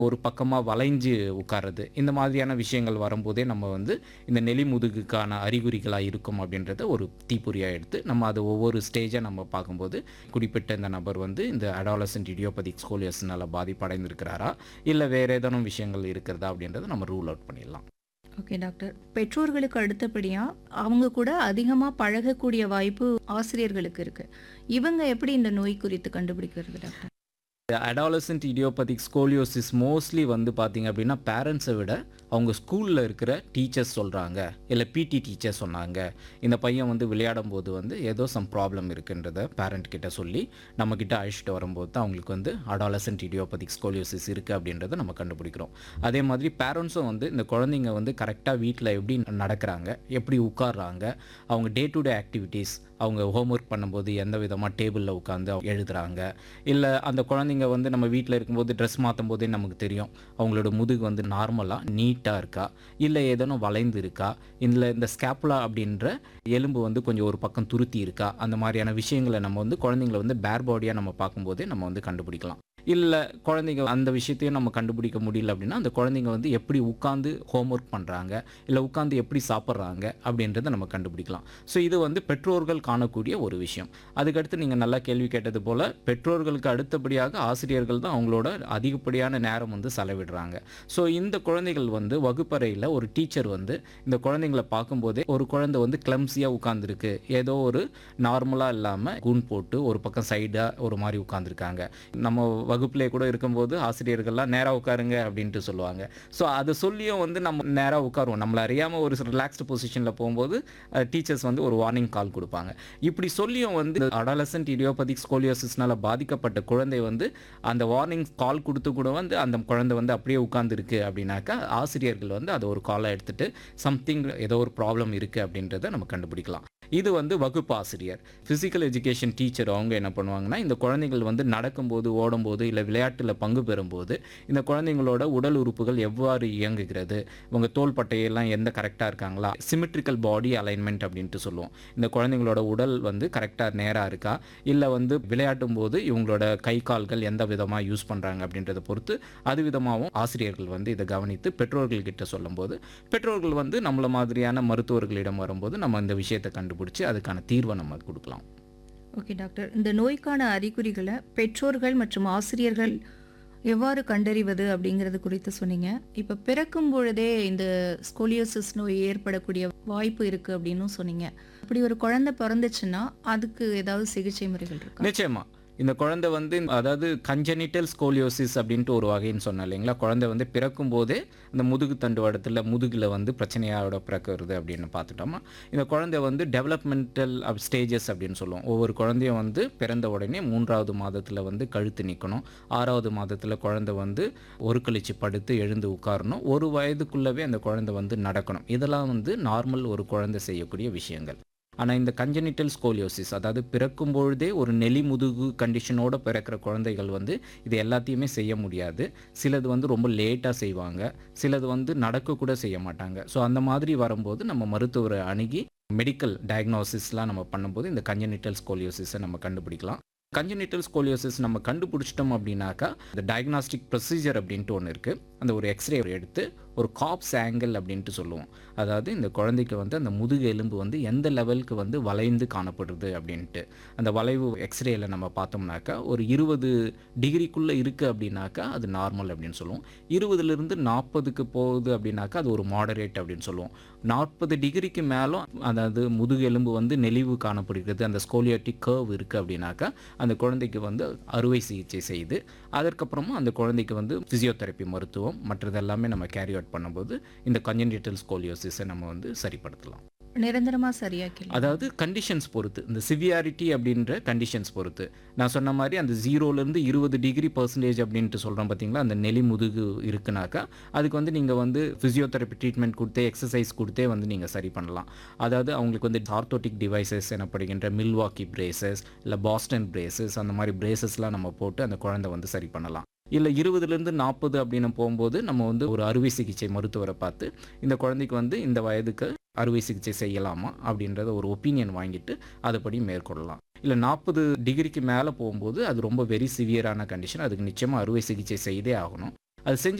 ஒரு பக்கமாக வளைஞ்சு உட்கார்றது இந்த மாதிரியான விஷயங்கள் வரும்போதே நம்ம வந்து இந்த நெலி முதுகுக்கான அறிகுறிகளாக இருக்கும் அப்படின்றத ஒரு தீப்பொறியாக எடுத்து நம்ம அதை ஒவ்வொரு ஸ்டேஜாக நம்ம பார்க்கும்போது குறிப்பிட்ட இந்த நபர் வந்து இந்த அடாலசன்ட் இடியோபதிக் ஸ்கோலியஸ்னால பாதிப்படைந்திருக்கிறாரா இல்லை வேறு ஏதேனும் விஷயங்கள் இருக்கிறதா அப்படின்றத நம்ம ரூல் அவுட் பண்ணிடலாம் ஓகே டாக்டர் பெற்றோர்களுக்கு அடுத்தபடியா அவங்க கூட அதிகமா பழகக்கூடிய வாய்ப்பு ஆசிரியர்களுக்கு இருக்கு இவங்க எப்படி இந்த நோய் குறித்து கண்டுபிடிக்கிறது doctor adolescent idiopathic scoliosis mostly வந்து பார்த்தீங்க அப்படின்னா பேரண்ட்ஸை விட அவங்க ஸ்கூலில் இருக்கிற டீச்சர்ஸ் சொல்கிறாங்க இல்லை பிடி டீச்சர் சொன்னாங்க இந்த பையன் வந்து விளையாடும் போது வந்து ஏதோ சம் ப்ராப்ளம் இருக்குன்றத பேரண்ட் கிட்ட சொல்லி நம்மக்கிட்ட அழைச்சிட்டு வரும்போது தான் அவங்களுக்கு வந்து அடாலசன்ட் இடியோபதிக் ஸ்கோலியோசிஸ் இருக்குது அப்படின்றத நம்ம கண்டுபிடிக்கிறோம் அதே மாதிரி பேரண்ட்ஸும் வந்து இந்த குழந்தைங்க வந்து கரெக்டாக வீட்டில் எப்படி நடக்கிறாங்க எப்படி உட்கார்றாங்க அவங்க டே டு டே ஆக்டிவிட்டீஸ் அவங்க ஹோம்ஒர்க் பண்ணும்போது எந்த விதமாக டேபிளில் உட்காந்து எழுதுறாங்க இல்லை அந்த குழந்தைங்க வந்து நம்ம வீட்டில் இருக்கும்போது ட்ரெஸ் மாற்றும் போதே நமக்கு தெரியும் அவங்களோட முதுகு வந்து நார்மலாக நீட்டாக இருக்கா இல்லை ஏதேனும் வளைந்து இருக்கா இல்லை இந்த ஸ்கேப்புலா அப்படின்ற எலும்பு வந்து கொஞ்சம் ஒரு பக்கம் துருத்தி இருக்கா அந்த மாதிரியான விஷயங்களை நம்ம வந்து குழந்தைங்களை வந்து பேர் பாடியாக நம்ம பார்க்கும்போதே நம்ம வந்து கண்டுபிடிக்கலாம் இல்லை குழந்தைங்க அந்த விஷயத்தையும் நம்ம கண்டுபிடிக்க முடியல அப்படின்னா அந்த குழந்தைங்க வந்து எப்படி உட்காந்து ஹோம்ஒர்க் பண்ணுறாங்க இல்லை உட்காந்து எப்படி சாப்பிட்றாங்க அப்படின்றத நம்ம கண்டுபிடிக்கலாம் ஸோ இது வந்து பெற்றோர்கள் காணக்கூடிய ஒரு விஷயம் அதுக்கடுத்து நீங்கள் நல்லா கேள்வி கேட்டது போல் பெற்றோர்களுக்கு அடுத்தபடியாக ஆசிரியர்கள் தான் அவங்களோட அதிகப்படியான நேரம் வந்து செலவிடுறாங்க ஸோ இந்த குழந்தைகள் வந்து வகுப்பறையில் ஒரு டீச்சர் வந்து இந்த குழந்தைங்களை பார்க்கும்போதே ஒரு குழந்தை வந்து கிளம்ஸியாக உட்காந்துருக்கு ஏதோ ஒரு நார்மலாக இல்லாமல் கூன் போட்டு ஒரு பக்கம் சைடாக ஒரு மாதிரி உட்காந்துருக்காங்க நம்ம வகுப்பிலே கூட இருக்கும்போது ஆசிரியர்கள்லாம் நேராக உட்காருங்க அப்படின்ட்டு சொல்லுவாங்க ஸோ அதை சொல்லியும் வந்து நம்ம நேராக உட்காருவோம் நம்மளை அறியாமல் ஒரு ரிலாக்ஸ்டு பொசிஷனில் போகும்போது டீச்சர்ஸ் வந்து ஒரு வார்னிங் கால் கொடுப்பாங்க இப்படி சொல்லியும் வந்து அடாலசன்ட் இடியோபதிக் ஸ்கோலியோசிஸ்னால பாதிக்கப்பட்ட குழந்தை வந்து அந்த வார்னிங் கால் கொடுத்து கூட வந்து அந்த குழந்தை வந்து அப்படியே உட்காந்துருக்கு அப்படின்னாக்கா ஆசிரியர்கள் வந்து அதை ஒரு காலை எடுத்துட்டு சம்திங் ஏதோ ஒரு ப்ராப்ளம் இருக்குது அப்படின்றத நம்ம கண்டுபிடிக்கலாம் இது வந்து வகுப்பு ஆசிரியர் ஃபிசிக்கல் எஜுகேஷன் டீச்சர் அவங்க என்ன பண்ணுவாங்கன்னா இந்த குழந்தைகள் வந்து நடக்கும்போது ஓடும்போது இல்லை விளையாட்டில் பங்கு பெறும்போது இந்த குழந்தைங்களோட உடல் உறுப்புகள் எவ்வாறு இயங்குகிறது இவங்க தோள்பட்டையெல்லாம் எந்த கரெக்டாக இருக்காங்களா சிமெட்ரிக்கல் பாடி அலைன்மெண்ட் அப்படின்ட்டு சொல்லுவோம் இந்த குழந்தைங்களோட உடல் வந்து கரெக்டாக நேராக இருக்கா இல்லை வந்து விளையாட்டும் போது இவங்களோட கை கால்கள் எந்த விதமாக யூஸ் பண்ணுறாங்க அப்படின்றத பொறுத்து அது விதமாகவும் ஆசிரியர்கள் வந்து இதை கவனித்து பெற்றோர்கள் கிட்ட சொல்லும்போது பெற்றோர்கள் வந்து நம்மள மாதிரியான மருத்துவர்களிடம் வரும்போது நம்ம இந்த விஷயத்தை கண்டுபிடிச்சு அதுக்கான தீர்வை நம்ம கொடுக்கலாம் ஓகே டாக்டர் இந்த நோய்க்கான அறிகுறிகளை பெற்றோர்கள் மற்றும் ஆசிரியர்கள் எவ்வாறு கண்டறிவது அப்படிங்கிறது குறித்து சொன்னீங்க இப்போ பிறக்கும் பொழுதே இந்த ஸ்கோலியோசிஸ் நோய் ஏற்படக்கூடிய வாய்ப்பு இருக்கு அப்படின்னும் சொன்னீங்க அப்படி ஒரு குழந்தை பிறந்துச்சுன்னா அதுக்கு ஏதாவது சிகிச்சை முறைகள் இருக்கா நிச்சயமா இந்த குழந்தை வந்து அதாவது கஞ்சனிட்டல் ஸ்கோலியோசிஸ் அப்படின்ட்டு ஒரு வகைன்னு சொன்னேன் இல்லைங்களா குழந்தை வந்து பிறக்கும் போதே இந்த முதுகு தண்டுவடத்தில் முதுகில் வந்து பிரச்சனையோட பிறக்கிறது அப்படின்னு பார்த்துட்டோமா இந்த குழந்தை வந்து டெவலப்மெண்டல் ஸ்டேஜஸ் அப்படின்னு சொல்லுவோம் ஒவ்வொரு குழந்தையும் வந்து பிறந்த உடனே மூன்றாவது மாதத்தில் வந்து கழுத்து நிற்கணும் ஆறாவது மாதத்தில் குழந்தை வந்து ஒரு கழிச்சு படுத்து எழுந்து உட்காரணும் ஒரு வயதுக்குள்ளவே அந்த குழந்தை வந்து நடக்கணும் இதெல்லாம் வந்து நார்மல் ஒரு குழந்தை செய்யக்கூடிய விஷயங்கள் ஆனால் இந்த கஞ்சனிட்டல் ஸ்கோலியோசிஸ் அதாவது பிறக்கும் பொழுதே ஒரு நெலி முதுகு கண்டிஷனோட பிறக்கிற குழந்தைகள் வந்து இது எல்லாத்தையுமே செய்ய முடியாது சிலது வந்து ரொம்ப லேட்டாக செய்வாங்க சிலது வந்து நடக்க கூட செய்ய மாட்டாங்க ஸோ அந்த மாதிரி வரும்போது நம்ம மருத்துவரை அணுகி மெடிக்கல் டயக்னோசிஸ்லாம் நம்ம பண்ணும்போது இந்த கஞ்சனிட்டல் ஸ்கோலியோசிஸை நம்ம கண்டுபிடிக்கலாம் கஞ்சனிட்டல் ஸ்கோலியோசிஸ் நம்ம கண்டுபிடிச்சிட்டோம் அப்படின்னாக்கா இந்த டயக்னாஸ்டிக் ப்ரொசீஜர் அப்படின்ட்டு ஒன்று இருக்குது அந்த ஒரு எக்ஸ்ரே எடுத்து ஒரு காப்ஸ் ஆங்கிள் அப்படின்ட்டு சொல்லுவோம் அதாவது இந்த குழந்தைக்கு வந்து அந்த முதுகு எலும்பு வந்து எந்த லெவலுக்கு வந்து வளைந்து காணப்படுறது அப்படின்ட்டு அந்த வளைவு எக்ஸ்ரேல நம்ம பார்த்தோம்னாக்கா ஒரு இருபது டிகிரிக்குள்ளே இருக்குது அப்படின்னாக்கா அது நார்மல் அப்படின்னு சொல்லுவோம் இருபதுலேருந்து நாற்பதுக்கு போகுது அப்படின்னாக்கா அது ஒரு மாடரேட் அப்படின்னு சொல்லுவோம் நாற்பது டிகிரிக்கு மேலும் அதாவது முதுகு எலும்பு வந்து நெளிவு காணப்படுகிறது அந்த ஸ்கோலியாட்டிக் கர்வ் இருக்குது அப்படின்னாக்கா அந்த குழந்தைக்கு வந்து அறுவை சிகிச்சை செய்து அதற்கப்புறமா அந்த குழந்தைக்கு வந்து ஃபிசியோதெரப்பி மருத்துவம் மற்றதெல்லாமே நம்ம கேரி அவுட் பண்ணும்போது இந்த கஞ்சனிட்டல் ஸ்கோலியோசிஸை நம்ம வந்து சரிப்படுத்தலாம் நிரந்தரமா சரியாக்கி அதாவது கண்டிஷன்ஸ் பொறுத்து இந்த சிவியாரிட்டி அப்படின்ற கண்டிஷன்ஸ் பொறுத்து நான் சொன்ன மாதிரி அந்த ஜீரோலேருந்து இருபது டிகிரி பர்சன்டேஜ் அப்படின்ட்டு சொல்கிறோம் பார்த்தீங்களா அந்த நெலி முதுகு இருக்குனாக்கா அதுக்கு வந்து நீங்கள் வந்து ஃபிசியோதெரப்பி ட்ரீட்மெண்ட் கொடுத்தே எக்ஸசைஸ் கொடுத்தே வந்து நீங்கள் சரி பண்ணலாம் அதாவது அவங்களுக்கு வந்து ஆர்த்தோட்டிக் டிவைசஸ் எனப்படுகின்ற மில்வாக்கி பிரேசஸ் இல்லை பாஸ்டன் பிரேசஸ் அந்த மாதிரி பிரேசஸ்லாம் நம்ம போட்டு அந்த குழந்தை வந்து சரி பண்ணலாம் இல்லை இருபதுலேருந்து நாற்பது அப்படின்னு போகும்போது நம்ம வந்து ஒரு அறுவை சிகிச்சை மருத்துவரை பார்த்து இந்த குழந்தைக்கு வந்து இந்த வயதுக்கு அறுவை சிகிச்சை செய்யலாமா அப்படின்றத ஒரு ஒப்பீனியன் வாங்கிட்டு அதுபடி மேற்கொள்ளலாம் இல்லை நாற்பது டிகிரிக்கு மேலே போகும்போது அது ரொம்ப வெரி சிவியரான கண்டிஷன் அதுக்கு நிச்சயமாக அறுவை சிகிச்சை செய்தே ஆகணும் அது செஞ்சு